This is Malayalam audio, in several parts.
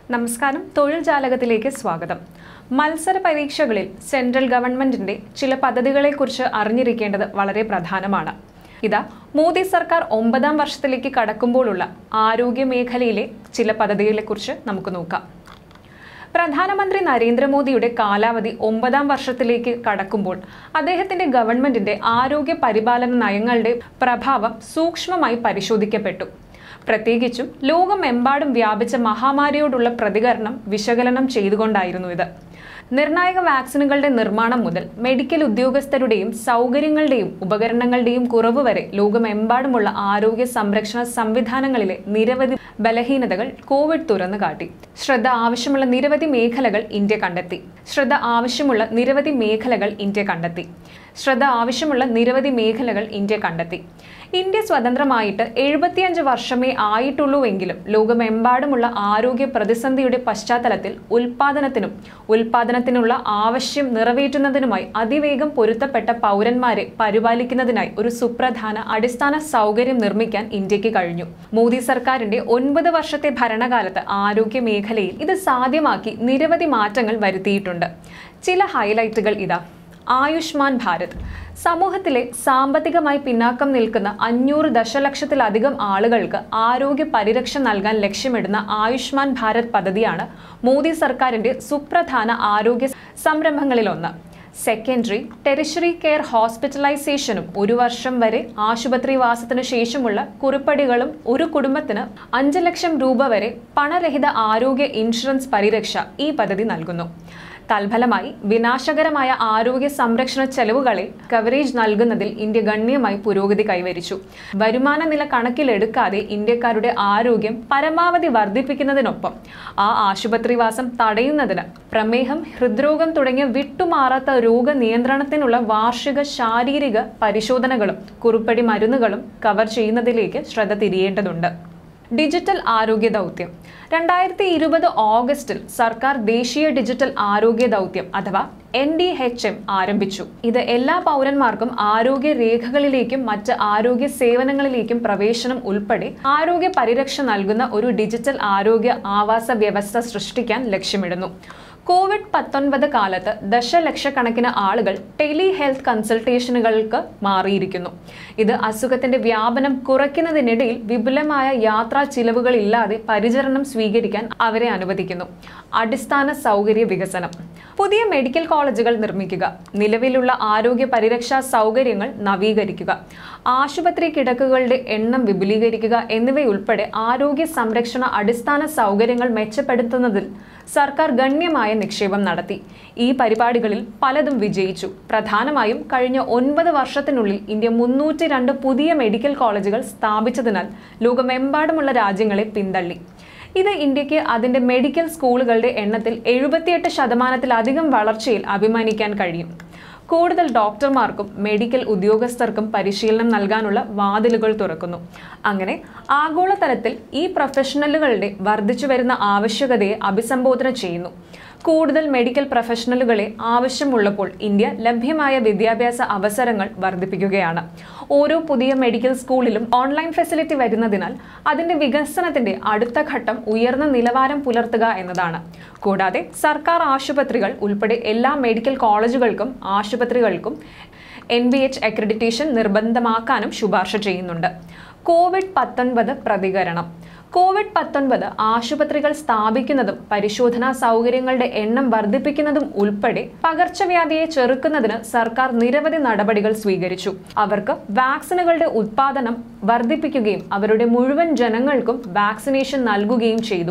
നമസ്കാരം തൊഴിൽ ജാലകത്തിലേക്ക് സ്വാഗതം മത്സര പരീക്ഷകളിൽ സെൻട്രൽ ഗവൺമെന്റിന്റെ ചില പദ്ധതികളെക്കുറിച്ച് അറിഞ്ഞിരിക്കേണ്ടത് വളരെ പ്രധാനമാണ് ഇതാ മോദി സർക്കാർ ഒമ്പതാം വർഷത്തിലേക്ക് കടക്കുമ്പോഴുള്ള ആരോഗ്യ മേഖലയിലെ ചില പദ്ധതികളെക്കുറിച്ച് നമുക്ക് നോക്കാം പ്രധാനമന്ത്രി നരേന്ദ്രമോദിയുടെ കാലാവധി ഒമ്പതാം വർഷത്തിലേക്ക് കടക്കുമ്പോൾ അദ്ദേഹത്തിന്റെ ഗവൺമെന്റിന്റെ ആരോഗ്യ പരിപാലന നയങ്ങളുടെ പ്രഭാവം സൂക്ഷ്മമായി പരിശോധിക്കപ്പെട്ടു പ്രത്യേകിച്ചും ലോകമെമ്പാടും വ്യാപിച്ച മഹാമാരിയോടുള്ള പ്രതികരണം വിശകലനം ചെയ്തുകൊണ്ടായിരുന്നു ഇത് നിർണായക വാക്സിനുകളുടെ നിർമ്മാണം മുതൽ മെഡിക്കൽ ഉദ്യോഗസ്ഥരുടെയും സൗകര്യങ്ങളുടെയും ഉപകരണങ്ങളുടെയും കുറവ് വരെ ലോകമെമ്പാടുമുള്ള ആരോഗ്യ സംരക്ഷണ സംവിധാനങ്ങളിലെ നിരവധി ബലഹീനതകൾ കോവിഡ് തുറന്നു കാട്ടി ശ്രദ്ധ ആവശ്യമുള്ള നിരവധി മേഖലകൾ ഇന്ത്യ കണ്ടെത്തി ശ്രദ്ധ ആവശ്യമുള്ള നിരവധി മേഖലകൾ ഇന്ത്യ കണ്ടെത്തി ശ്രദ്ധ ആവശ്യമുള്ള നിരവധി മേഖലകൾ ഇന്ത്യ കണ്ടെത്തി ഇന്ത്യ സ്വതന്ത്രമായിട്ട് എഴുപത്തിയഞ്ച് വർഷമേ ആയിട്ടുള്ളൂവെങ്കിലും ലോകമെമ്പാടുമുള്ള ആരോഗ്യ പ്രതിസന്ധിയുടെ പശ്ചാത്തലത്തിൽ ഉൽപാദനത്തിനും ഉൽപാദനത്തിനുള്ള ആവശ്യം നിറവേറ്റുന്നതിനുമായി അതിവേഗം പൊരുത്തപ്പെട്ട പൗരന്മാരെ പരിപാലിക്കുന്നതിനായി ഒരു സുപ്രധാന അടിസ്ഥാന സൗകര്യം നിർമ്മിക്കാൻ ഇന്ത്യക്ക് കഴിഞ്ഞു മോദി സർക്കാരിന്റെ ഒൻപത് വർഷത്തെ ഭരണകാലത്ത് ആരോഗ്യ മേഖലയിൽ ഇത് സാധ്യമാക്കി നിരവധി മാറ്റങ്ങൾ വരുത്തിയിട്ടുണ്ട് ചില ഹൈലൈറ്റുകൾ ഇതാ ആയുഷ്മാൻ ഭാരത് സമൂഹത്തിലെ സാമ്പത്തികമായി പിന്നാക്കം നിൽക്കുന്ന അഞ്ഞൂറ് ദശലക്ഷത്തിലധികം ആളുകൾക്ക് ആരോഗ്യ പരിരക്ഷ നൽകാൻ ലക്ഷ്യമിടുന്ന ആയുഷ്മാൻ ഭാരത് പദ്ധതിയാണ് മോദി സർക്കാരിന്റെ സുപ്രധാന ആരോഗ്യ സംരംഭങ്ങളിലൊന്ന് സെക്കൻഡറി ടെറിഷറി കെയർ ഹോസ്പിറ്റലൈസേഷനും ഒരു വർഷം വരെ ആശുപത്രിവാസത്തിനു ശേഷമുള്ള കുറിപ്പടികളും ഒരു കുടുംബത്തിന് അഞ്ച് ലക്ഷം രൂപ വരെ പണരഹിത ആരോഗ്യ ഇൻഷുറൻസ് പരിരക്ഷ ഈ പദ്ധതി നൽകുന്നു തൽഫലമായി വിനാശകരമായ ആരോഗ്യ സംരക്ഷണ ചെലവുകളെ കവറേജ് നൽകുന്നതിൽ ഇന്ത്യ ഗണ്യമായി പുരോഗതി കൈവരിച്ചു വരുമാന നില കണക്കിലെടുക്കാതെ ഇന്ത്യക്കാരുടെ ആരോഗ്യം പരമാവധി വർദ്ധിപ്പിക്കുന്നതിനൊപ്പം ആ ആശുപത്രിവാസം തടയുന്നതിന് പ്രമേഹം ഹൃദ്രോഗം തുടങ്ങിയ വിട്ടുമാറാത്ത രോഗനിയന്ത്രണത്തിനുള്ള വാർഷിക ശാരീരിക പരിശോധനകളും കുറിപ്പടി മരുന്നുകളും കവർ ചെയ്യുന്നതിലേക്ക് ശ്രദ്ധ തിരിയേണ്ടതുണ്ട് ഡിജിറ്റൽ ആരോഗ്യ ദൗത്യം രണ്ടായിരത്തി ഇരുപത് ഓഗസ്റ്റിൽ സർക്കാർ ദേശീയ ഡിജിറ്റൽ ആരോഗ്യ ദൗത്യം അഥവാ എൻ ഡി എച്ച് എം ആരംഭിച്ചു ഇത് എല്ലാ പൗരന്മാർക്കും ആരോഗ്യ രേഖകളിലേക്കും മറ്റ് ആരോഗ്യ സേവനങ്ങളിലേക്കും പ്രവേശനം ഉൾപ്പെടെ ആരോഗ്യ പരിരക്ഷ നൽകുന്ന ഒരു ഡിജിറ്റൽ ആരോഗ്യ ആവാസ വ്യവസ്ഥ സൃഷ്ടിക്കാൻ ലക്ഷ്യമിടുന്നു കോവിഡ് പത്തൊൻപത് കാലത്ത് ദശലക്ഷക്കണക്കിന് ആളുകൾ ടെലി ഹെൽത്ത് കൺസൾട്ടേഷനുകൾക്ക് മാറിയിരിക്കുന്നു ഇത് അസുഖത്തിന്റെ വ്യാപനം കുറയ്ക്കുന്നതിനിടയിൽ വിപുലമായ യാത്രാ ചിലവുകളില്ലാതെ പരിചരണം സ്വീകരിക്കാൻ അവരെ അനുവദിക്കുന്നു അടിസ്ഥാന സൗകര്യ വികസനം പുതിയ മെഡിക്കൽ കോളേജുകൾ നിർമ്മിക്കുക നിലവിലുള്ള ആരോഗ്യ പരിരക്ഷാ സൗകര്യങ്ങൾ നവീകരിക്കുക ആശുപത്രി കിടക്കുകളുടെ എണ്ണം വിപുലീകരിക്കുക എന്നിവയുൾപ്പെടെ ആരോഗ്യ സംരക്ഷണ അടിസ്ഥാന സൗകര്യങ്ങൾ മെച്ചപ്പെടുത്തുന്നതിൽ സർക്കാർ ഗണ്യമായ നിക്ഷേപം നടത്തി ഈ പരിപാടികളിൽ പലതും വിജയിച്ചു പ്രധാനമായും കഴിഞ്ഞ ഒൻപത് വർഷത്തിനുള്ളിൽ ഇന്ത്യ മുന്നൂറ്റി രണ്ട് പുതിയ മെഡിക്കൽ കോളേജുകൾ സ്ഥാപിച്ചതിനാൽ ലോകമെമ്പാടുമുള്ള രാജ്യങ്ങളെ പിന്തള്ളി ഇത് ഇന്ത്യക്ക് അതിന്റെ മെഡിക്കൽ സ്കൂളുകളുടെ എണ്ണത്തിൽ എഴുപത്തിയെട്ട് ശതമാനത്തിലധികം വളർച്ചയിൽ അഭിമാനിക്കാൻ കഴിയും കൂടുതൽ ഡോക്ടർമാർക്കും മെഡിക്കൽ ഉദ്യോഗസ്ഥർക്കും പരിശീലനം നൽകാനുള്ള വാതിലുകൾ തുറക്കുന്നു അങ്ങനെ ആഗോളതലത്തിൽ ഈ പ്രൊഫഷണലുകളുടെ വർദ്ധിച്ചു വരുന്ന ആവശ്യകതയെ അഭിസംബോധന ചെയ്യുന്നു കൂടുതൽ മെഡിക്കൽ പ്രൊഫഷണലുകളെ ആവശ്യമുള്ളപ്പോൾ ഇന്ത്യ ലഭ്യമായ വിദ്യാഭ്യാസ അവസരങ്ങൾ വർദ്ധിപ്പിക്കുകയാണ് ഓരോ പുതിയ മെഡിക്കൽ സ്കൂളിലും ഓൺലൈൻ ഫെസിലിറ്റി വരുന്നതിനാൽ അതിന്റെ വികസനത്തിന്റെ അടുത്ത ഘട്ടം ഉയർന്ന നിലവാരം പുലർത്തുക എന്നതാണ് കൂടാതെ സർക്കാർ ആശുപത്രികൾ ഉൾപ്പെടെ എല്ലാ മെഡിക്കൽ കോളേജുകൾക്കും ആശുപത്രികൾക്കും എൻ ബി എച്ച് അക്രഡിറ്റേഷൻ നിർബന്ധമാക്കാനും ശുപാർശ ചെയ്യുന്നുണ്ട് കോവിഡ് പത്തൊൻപത് പ്രതികരണം കോവിഡ് പത്തൊൻപത് ആശുപത്രികൾ സ്ഥാപിക്കുന്നതും പരിശോധനാ സൗകര്യങ്ങളുടെ എണ്ണം വർദ്ധിപ്പിക്കുന്നതും ഉൾപ്പെടെ പകർച്ചവ്യാധിയെ ചെറുക്കുന്നതിന് സർക്കാർ നിരവധി നടപടികൾ സ്വീകരിച്ചു അവർക്ക് വാക്സിനുകളുടെ ഉത്പാദനം വർദ്ധിപ്പിക്കുകയും അവരുടെ മുഴുവൻ ജനങ്ങൾക്കും വാക്സിനേഷൻ നൽകുകയും ചെയ്തു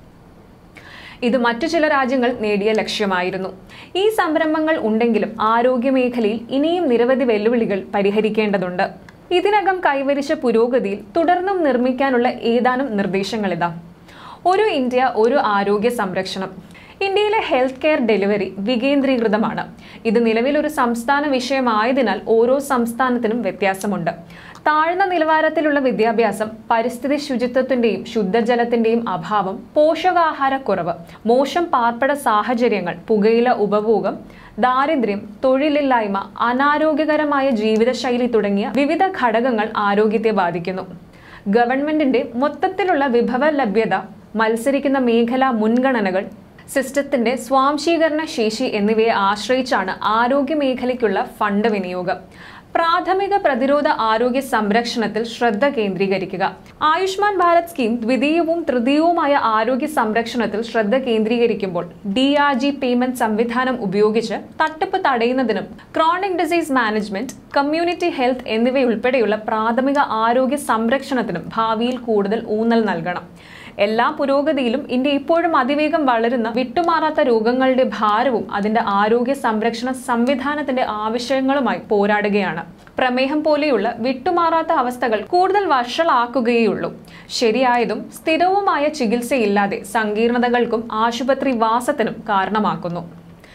ഇത് മറ്റു ചില രാജ്യങ്ങൾ നേടിയ ലക്ഷ്യമായിരുന്നു ഈ സംരംഭങ്ങൾ ഉണ്ടെങ്കിലും ആരോഗ്യ മേഖലയിൽ ഇനിയും നിരവധി വെല്ലുവിളികൾ പരിഹരിക്കേണ്ടതുണ്ട് ഇതിനകം കൈവരിച്ച പുരോഗതിയിൽ തുടർന്നും നിർമ്മിക്കാനുള്ള ഏതാനും നിർദ്ദേശങ്ങളിതാ ഒരു ഇന്ത്യ ഒരു ആരോഗ്യ സംരക്ഷണം ഇന്ത്യയിലെ ഹെൽത്ത് കെയർ ഡെലിവറി വികേന്ദ്രീകൃതമാണ് ഇത് നിലവിൽ ഒരു സംസ്ഥാന വിഷയമായതിനാൽ ഓരോ സംസ്ഥാനത്തിനും വ്യത്യാസമുണ്ട് താഴ്ന്ന നിലവാരത്തിലുള്ള വിദ്യാഭ്യാസം പരിസ്ഥിതി ശുചിത്വത്തിന്റെയും ശുദ്ധജലത്തിന്റെയും അഭാവം പോഷകാഹാരക്കുറവ് മോശം പാർപ്പിട സാഹചര്യങ്ങൾ പുകയില ഉപഭോഗം ദാരിദ്ര്യം തൊഴിലില്ലായ്മ അനാരോഗ്യകരമായ ജീവിതശൈലി തുടങ്ങിയ വിവിധ ഘടകങ്ങൾ ആരോഗ്യത്തെ ബാധിക്കുന്നു ഗവൺമെന്റിന്റെ മൊത്തത്തിലുള്ള വിഭവ ലഭ്യത മത്സരിക്കുന്ന മേഖലാ മുൻഗണനകൾ സിസ്റ്റത്തിന്റെ സ്വാംശീകരണ ശേഷി എന്നിവയെ ആശ്രയിച്ചാണ് ആരോഗ്യ മേഖലയ്ക്കുള്ള ഫണ്ട് വിനിയോഗം പ്രാഥമിക പ്രതിരോധ ആരോഗ്യ സംരക്ഷണത്തിൽ ശ്രദ്ധ കേന്ദ്രീകരിക്കുക ആയുഷ്മാൻ ഭാരത് സ്കീം ദ്വിതീയവും തൃതീയവുമായ ആരോഗ്യ സംരക്ഷണത്തിൽ ശ്രദ്ധ കേന്ദ്രീകരിക്കുമ്പോൾ ഡി ആർ ജി പേയ്മെന്റ് സംവിധാനം ഉപയോഗിച്ച് തട്ടിപ്പ് തടയുന്നതിനും chronic disease management community health എന്നിവയുൾപ്പെടെയുള്ള പ്രാഥമിക ആരോഗ്യ സംരക്ഷണത്തിനും ഭാവിയിൽ കൂടുതൽ ഊന്നൽ നൽകണം എല്ലാ പുരോഗതിയിലും ഇന്ത്യ ഇപ്പോഴും അതിവേഗം വളരുന്ന വിട്ടുമാറാത്ത രോഗങ്ങളുടെ ഭാരവും അതിന്റെ ആരോഗ്യ സംരക്ഷണ സംവിധാനത്തിന്റെ ആവശ്യങ്ങളുമായി പോരാടുകയാണ് പ്രമേഹം പോലെയുള്ള വിട്ടുമാറാത്ത അവസ്ഥകൾ കൂടുതൽ വഷളാക്കുകയുള്ളൂ ശരിയായതും സ്ഥിരവുമായ ചികിത്സയില്ലാതെ സങ്കീർണതകൾക്കും ആശുപത്രി വാസത്തിനും കാരണമാക്കുന്നു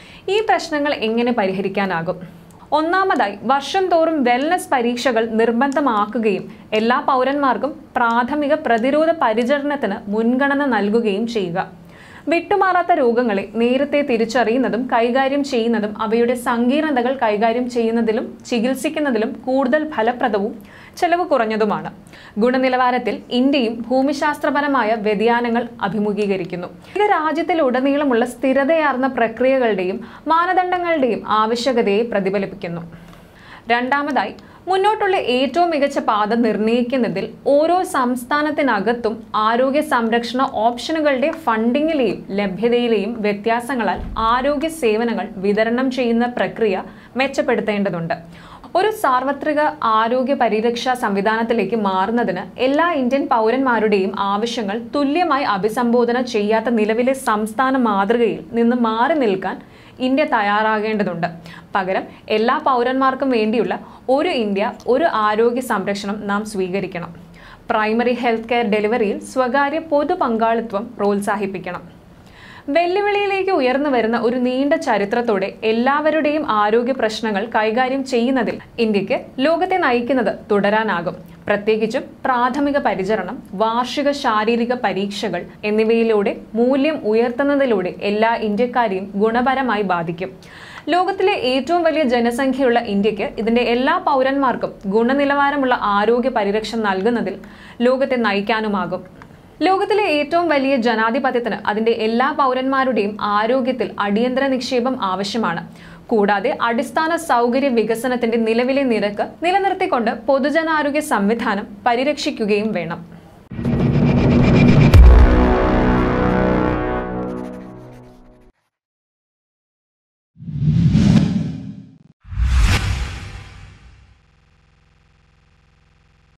ഈ പ്രശ്നങ്ങൾ എങ്ങനെ പരിഹരിക്കാനാകും ഒന്നാമതായി വർഷം തോറും വെൽനസ് പരീക്ഷകൾ നിർബന്ധമാക്കുകയും എല്ലാ പൗരന്മാർക്കും പ്രാഥമിക പ്രതിരോധ പരിചരണത്തിന് മുൻഗണന നൽകുകയും ചെയ്യുക വിട്ടുമാറാത്ത രോഗങ്ങളെ നേരത്തെ തിരിച്ചറിയുന്നതും കൈകാര്യം ചെയ്യുന്നതും അവയുടെ സങ്കീർണതകൾ കൈകാര്യം ചെയ്യുന്നതിലും ചികിത്സിക്കുന്നതിലും കൂടുതൽ ഫലപ്രദവും ചെലവ് കുറഞ്ഞതുമാണ് ഗുണനിലവാരത്തിൽ ഇന്ത്യയും ഭൂമിശാസ്ത്രപരമായ വ്യതിയാനങ്ങൾ അഭിമുഖീകരിക്കുന്നു ഇത് രാജ്യത്തിലുടനീളമുള്ള സ്ഥിരതയാർന്ന പ്രക്രിയകളുടെയും മാനദണ്ഡങ്ങളുടെയും ആവശ്യകതയെ പ്രതിഫലിപ്പിക്കുന്നു രണ്ടാമതായി മുന്നോട്ടുള്ള ഏറ്റവും മികച്ച പാത നിർണ്ണയിക്കുന്നതിൽ ഓരോ സംസ്ഥാനത്തിനകത്തും ആരോഗ്യ സംരക്ഷണ ഓപ്ഷനുകളുടെ ഫണ്ടിങ്ങിലെയും ലഭ്യതയിലെയും വ്യത്യാസങ്ങളാൽ ആരോഗ്യ സേവനങ്ങൾ വിതരണം ചെയ്യുന്ന പ്രക്രിയ മെച്ചപ്പെടുത്തേണ്ടതുണ്ട് ഒരു സാർവത്രിക ആരോഗ്യ പരിരക്ഷാ സംവിധാനത്തിലേക്ക് മാറുന്നതിന് എല്ലാ ഇന്ത്യൻ പൗരന്മാരുടെയും ആവശ്യങ്ങൾ തുല്യമായി അഭിസംബോധന ചെയ്യാത്ത നിലവിലെ സംസ്ഥാന മാതൃകയിൽ നിന്ന് മാറി നിൽക്കാൻ ഇന്ത്യ തയ്യാറാകേണ്ടതുണ്ട് പകരം എല്ലാ പൗരന്മാർക്കും വേണ്ടിയുള്ള ഒരു ഇന്ത്യ ഒരു ആരോഗ്യ സംരക്ഷണം നാം സ്വീകരിക്കണം പ്രൈമറി ഹെൽത്ത് കെയർ ഡെലിവറിയിൽ സ്വകാര്യ പൊതു പങ്കാളിത്വം പ്രോത്സാഹിപ്പിക്കണം വെല്ലുവിളിയിലേക്ക് ഉയർന്നു വരുന്ന ഒരു നീണ്ട ചരിത്രത്തോടെ എല്ലാവരുടെയും ആരോഗ്യ പ്രശ്നങ്ങൾ കൈകാര്യം ചെയ്യുന്നതിൽ ഇന്ത്യക്ക് ലോകത്തെ നയിക്കുന്നത് തുടരാനാകും പ്രത്യേകിച്ചും പ്രാഥമിക പരിചരണം വാർഷിക ശാരീരിക പരീക്ഷകൾ എന്നിവയിലൂടെ മൂല്യം ഉയർത്തുന്നതിലൂടെ എല്ലാ ഇന്ത്യക്കാരെയും ഗുണപരമായി ബാധിക്കും ലോകത്തിലെ ഏറ്റവും വലിയ ജനസംഖ്യയുള്ള ഇന്ത്യക്ക് ഇതിന്റെ എല്ലാ പൗരന്മാർക്കും ഗുണനിലവാരമുള്ള ആരോഗ്യ പരിരക്ഷ നൽകുന്നതിൽ ലോകത്തെ നയിക്കാനുമാകും ലോകത്തിലെ ഏറ്റവും വലിയ ജനാധിപത്യത്തിന് അതിന്റെ എല്ലാ പൗരന്മാരുടെയും ആരോഗ്യത്തിൽ അടിയന്തര നിക്ഷേപം ആവശ്യമാണ് കൂടാതെ അടിസ്ഥാന സൗകര്യ വികസനത്തിന്റെ നിലവിലെ നിരക്ക് നിലനിർത്തിക്കൊണ്ട് പൊതുജനാരോഗ്യ സംവിധാനം പരിരക്ഷിക്കുകയും വേണം